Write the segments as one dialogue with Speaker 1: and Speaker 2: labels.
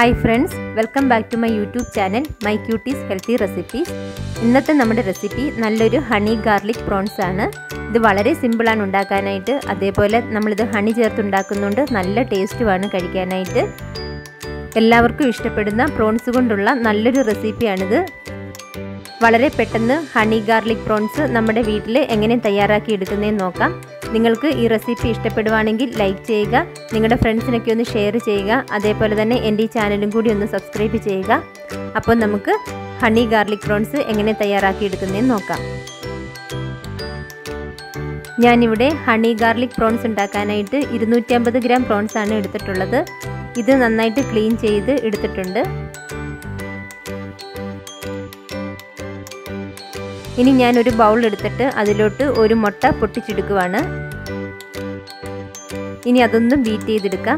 Speaker 1: hi friends welcome back to my YouTube channel my cuties healthy recipes ഇന്നത്തെ നമ്മുടെ recipe നല്ലൊരു honey garlic prawns ആണ് ഇത് വളരെ സിമ്പിളാണ് ഉണ്ടാക്കാനായിട്ട് അതേപോലെ നമ്മളിത് ഹണി ചേർത്ത് ഉണ്ടാക്കുന്നുണ്ട് നല്ല ടേസ്റ്റുമാണ് കഴിക്കാനായിട്ട് എല്ലാവർക്കും ഇഷ്ടപ്പെടുന്ന പ്രോൺസ് കൊണ്ടുള്ള നല്ലൊരു റെസിപ്പിയാണിത് വളരെ പെട്ടെന്ന് ഹണി ഗാർലിക് പ്രോൺസ് നമ്മുടെ വീട്ടിൽ എങ്ങനെ തയ്യാറാക്കി എടുക്കുന്നതെന്ന് നോക്കാം നിങ്ങൾക്ക് ഈ റെസിപ്പി ഇഷ്ടപ്പെടുവാണെങ്കിൽ ലൈക്ക് ചെയ്യുക നിങ്ങളുടെ ഫ്രണ്ട്സിനൊക്കെ ഒന്ന് ഷെയർ ചെയ്യുക അതേപോലെ തന്നെ എൻ്റെ ഈ ചാനലും കൂടി ഒന്ന് സബ്സ്ക്രൈബ് ചെയ്യുക അപ്പോൾ നമുക്ക് ഹണി ഗാർലിക് പ്രോൺസ് എങ്ങനെ തയ്യാറാക്കി എടുക്കുന്നതെന്ന് നോക്കാം ഞാനിവിടെ ഹണി ഗാർലിക് പ്രോൺസ് ഉണ്ടാക്കാനായിട്ട് ഇരുന്നൂറ്റമ്പത് ഗ്രാം പ്രോൺസ് ആണ് എടുത്തിട്ടുള്ളത് ഇത് നന്നായിട്ട് ക്ലീൻ ചെയ്ത് എടുത്തിട്ടുണ്ട് ഇനി ഞാൻ ഒരു ബൗൾ എടുത്തിട്ട് അതിലോട്ട് ഒരു മുട്ട പൊട്ടിച്ചെടുക്കുവാണ് ഇനി അതൊന്നും ബീറ്റ് ചെയ്തെടുക്കാം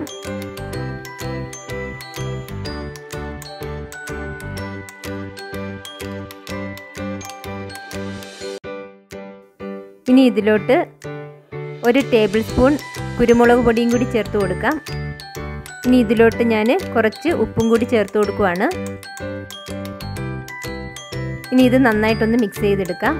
Speaker 1: ഇനി ഇതിലോട്ട് ഒരു ടേബിൾ സ്പൂൺ കുരുമുളക് പൊടിയും കൂടി ചേർത്ത് കൊടുക്കാം ഇനി ഇതിലോട്ട് ഞാൻ കുറച്ച് ഉപ്പും കൂടി ചേർത്ത് കൊടുക്കുവാണ് ഇനി ഇത് നന്നായിട്ടൊന്ന് മിക്സ് ചെയ്തെടുക്കാം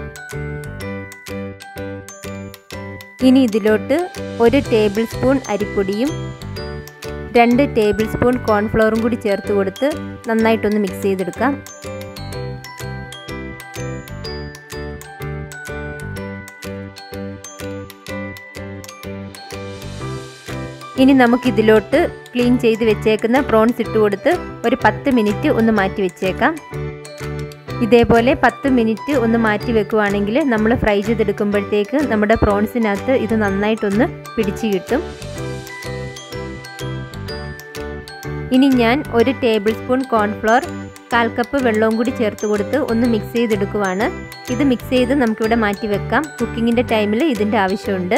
Speaker 1: ഇനി ഇതിലോട്ട് ഒരു ടേബിൾ സ്പൂൺ അരിപ്പൊടിയും രണ്ട് ടേബിൾ സ്പൂൺ കോൺഫ്ലവറും കൂടി ചേർത്ത് കൊടുത്ത് നന്നായിട്ടൊന്ന് മിക്സ് ചെയ്തെടുക്കാം ഇനി നമുക്കിതിലോട്ട് ക്ലീൻ ചെയ്ത് വെച്ചേക്കുന്ന പ്രോൺസ് ഇട്ട് കൊടുത്ത് ഒരു പത്ത് മിനിറ്റ് ഒന്ന് മാറ്റി വെച്ചേക്കാം ഇതേപോലെ പത്ത് മിനിറ്റ് ഒന്ന് മാറ്റി വെക്കുവാണെങ്കിൽ നമ്മൾ ഫ്രൈ ചെയ്തെടുക്കുമ്പോഴത്തേക്ക് നമ്മുടെ പ്രോൺസിനകത്ത് ഇത് നന്നായിട്ടൊന്ന് പിടിച്ചു കിട്ടും ഇനി ഞാൻ ഒരു ടേബിൾ സ്പൂൺ കോൺഫ്ലോർ കാൽ കപ്പ് വെള്ളവും കൂടി ചേർത്ത് കൊടുത്ത് ഒന്ന് മിക്സ് ചെയ്തെടുക്കുവാണ് ഇത് മിക്സ് ചെയ്ത് നമുക്കിവിടെ മാറ്റി വെക്കാം കുക്കിങ്ങിൻ്റെ ടൈമിൽ ഇതിൻ്റെ ആവശ്യമുണ്ട്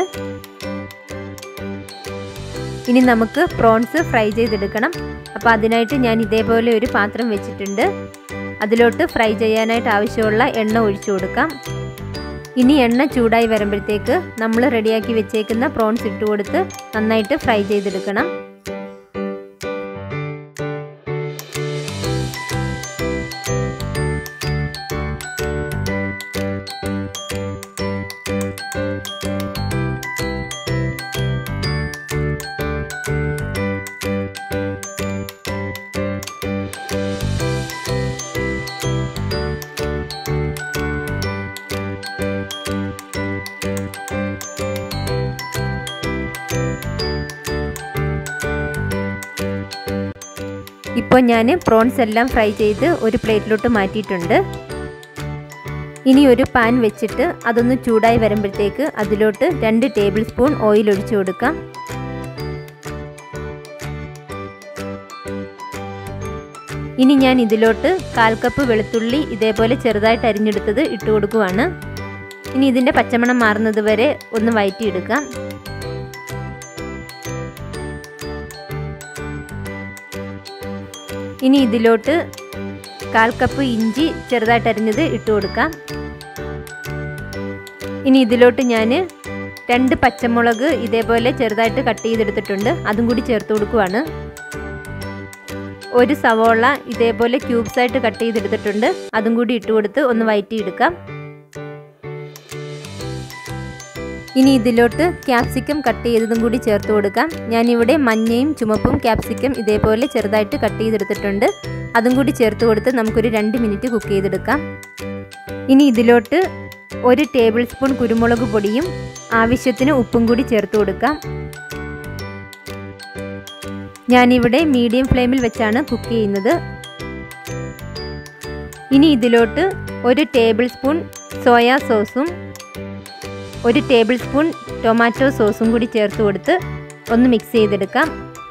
Speaker 1: ഇനി നമുക്ക് പ്രോൺസ് ഫ്രൈ ചെയ്തെടുക്കണം അപ്പോൾ അതിനായിട്ട് ഞാൻ ഇതേപോലെ ഒരു പാത്രം വെച്ചിട്ടുണ്ട് അതിലോട്ട് ഫ്രൈ ചെയ്യാനായിട്ട് ആവശ്യമുള്ള എണ്ണ ഒഴിച്ചു കൊടുക്കാം ഇനി എണ്ണ ചൂടായി വരുമ്പോഴത്തേക്ക് നമ്മൾ റെഡിയാക്കി വെച്ചേക്കുന്ന പ്രോൺസ് ഇട്ട് കൊടുത്ത് നന്നായിട്ട് ഫ്രൈ ചെയ്തെടുക്കണം ഇപ്പോൾ ഞാൻ പ്രോൺസ് എല്ലാം ഫ്രൈ ചെയ്ത് ഒരു പ്ലേറ്റിലോട്ട് മാറ്റിയിട്ടുണ്ട് ഇനി ഒരു പാൻ വെച്ചിട്ട് അതൊന്ന് ചൂടായി വരുമ്പോഴത്തേക്ക് അതിലോട്ട് രണ്ട് ടേബിൾ സ്പൂൺ ഓയിൽ ഒഴിച്ചു കൊടുക്കാം ഇനി ഞാൻ ഇതിലോട്ട് കാൽ കപ്പ് വെളുത്തുള്ളി ഇതേപോലെ ചെറുതായിട്ട് അരിഞ്ഞെടുത്തത് ഇട്ട് കൊടുക്കുവാണ് ഇനി ഇതിൻ്റെ പച്ചമണം മാറുന്നത് വരെ ഒന്ന് വയറ്റിയെടുക്കാം ഇനി ഇതിലോട്ട് കാൽ കപ്പ് ഇഞ്ചി ചെറുതായിട്ട് അരിഞ്ഞത് ഇട്ട് കൊടുക്കാം ഇനി ഇതിലോട്ട് ഞാൻ രണ്ട് പച്ചമുളക് ഇതേപോലെ ചെറുതായിട്ട് കട്ട് ചെയ്തെടുത്തിട്ടുണ്ട് അതും കൂടി ചേർത്ത് കൊടുക്കുവാണ് ഒരു സവോള ഇതേപോലെ ക്യൂബ്സ് ആയിട്ട് കട്ട് ചെയ്തെടുത്തിട്ടുണ്ട് അതും കൂടി ഇട്ട് കൊടുത്ത് ഒന്ന് വയറ്റിയെടുക്കാം ഇനി ഇതിലോട്ട് ക്യാപ്സിക്കം കട്ട് ചെയ്തതും കൂടി ചേർത്ത് കൊടുക്കാം ഞാനിവിടെ മഞ്ഞയും ചുമപ്പും ക്യാപ്സിക്കം ഇതേപോലെ ചെറുതായിട്ട് കട്ട് ചെയ്തെടുത്തിട്ടുണ്ട് അതും കൂടി ചേർത്ത് കൊടുത്ത് നമുക്കൊരു രണ്ട് മിനിറ്റ് കുക്ക് ചെയ്തെടുക്കാം ഇനി ഇതിലോട്ട് ഒരു ടേബിൾ സ്പൂൺ കുരുമുളക് പൊടിയും ആവശ്യത്തിന് ഉപ്പും കൂടി ചേർത്ത് കൊടുക്കാം ഞാനിവിടെ മീഡിയം ഫ്ലെയിമിൽ വെച്ചാണ് കുക്ക് ചെയ്യുന്നത് ഇനി ഇതിലോട്ട് ഒരു ടേബിൾ സ്പൂൺ സോയാ സോസും ഒരു ടേബിൾ സ്പൂൺ ടൊമാറ്റോ സോസും കൂടി ചേർത്ത് കൊടുത്ത് ഒന്ന് മിക്സ് ചെയ്തെടുക്കാം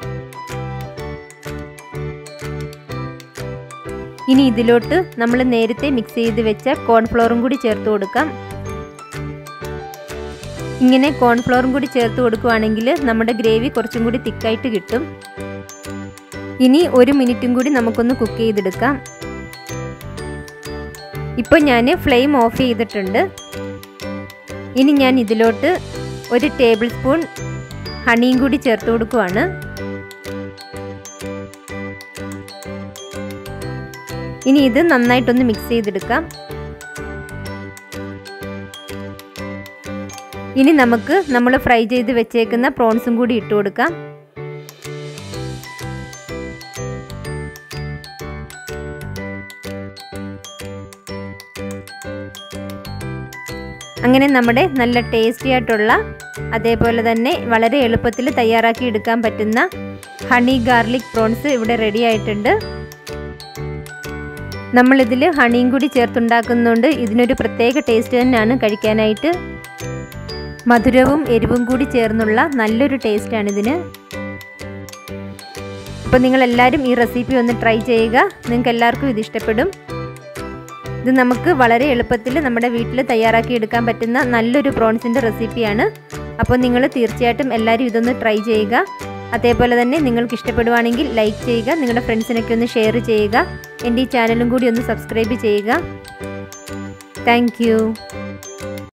Speaker 1: ഇനി ഇതിലോട്ട് നമ്മൾ നേരത്തെ മിക്സ് ചെയ്ത് വെച്ച കോൺഫ്ലോറും കൂടി ചേർത്ത് കൊടുക്കാം ഇങ്ങനെ കോൺഫ്ലോറും കൂടി ചേർത്ത് കൊടുക്കുവാണെങ്കിൽ നമ്മുടെ ഗ്രേവി കുറച്ചും കൂടി തിക്കായിട്ട് കിട്ടും ഇനി ഒരു മിനിറ്റും കൂടി നമുക്കൊന്ന് കുക്ക് ചെയ്തെടുക്കാം ഇപ്പോൾ ഞാൻ ഫ്ലെയിം ഓഫ് ചെയ്തിട്ടുണ്ട് ഇനി ഞാൻ ഇതിലോട്ട് ഒരു ടേബിൾ സ്പൂൺ ഹണിയും കൂടി ചേർത്ത് കൊടുക്കുവാണ് ഇനി ഇത് നന്നായിട്ടൊന്ന് മിക്സ് ചെയ്തെടുക്കാം ഇനി നമുക്ക് നമ്മൾ ഫ്രൈ ചെയ്ത് വെച്ചേക്കുന്ന പ്രോൺസും കൂടി ഇട്ട് കൊടുക്കാം അങ്ങനെ നമ്മുടെ നല്ല ടേസ്റ്റി ആയിട്ടുള്ള അതേപോലെ തന്നെ വളരെ എളുപ്പത്തിൽ തയ്യാറാക്കി എടുക്കാൻ പറ്റുന്ന ഹണി ഗാർലിക് പ്രോൺസ് ഇവിടെ റെഡി ആയിട്ടുണ്ട് നമ്മളിതിൽ ഹണിയും കൂടി ചേർത്തുണ്ടാക്കുന്നതുകൊണ്ട് ഇതിനൊരു പ്രത്യേക ടേസ്റ്റ് തന്നെയാണ് കഴിക്കാനായിട്ട് മധുരവും എരിവും കൂടി ചേർന്നുള്ള നല്ലൊരു ടേസ്റ്റാണ് ഇതിന് അപ്പോൾ നിങ്ങളെല്ലാവരും ഈ റെസിപ്പി ഒന്ന് ട്രൈ ചെയ്യുക നിങ്ങൾക്ക് എല്ലാവർക്കും ഇത് ഇഷ്ടപ്പെടും ഇത് നമുക്ക് വളരെ എളുപ്പത്തിൽ നമ്മുടെ വീട്ടിൽ തയ്യാറാക്കി എടുക്കാൻ പറ്റുന്ന നല്ലൊരു പ്രോൺസിൻ്റെ റെസിപ്പിയാണ് അപ്പോൾ നിങ്ങൾ തീർച്ചയായിട്ടും എല്ലാവരും ഇതൊന്ന് ട്രൈ ചെയ്യുക അതേപോലെ തന്നെ നിങ്ങൾക്ക് ഇഷ്ടപ്പെടുവാണെങ്കിൽ ലൈക്ക് ചെയ്യുക നിങ്ങളുടെ ഫ്രണ്ട്സിനൊക്കെ ഒന്ന് ഷെയർ ചെയ്യുക എൻ്റെ ഈ ചാനലും കൂടി ഒന്ന് സബ്സ്ക്രൈബ് ചെയ്യുക താങ്ക്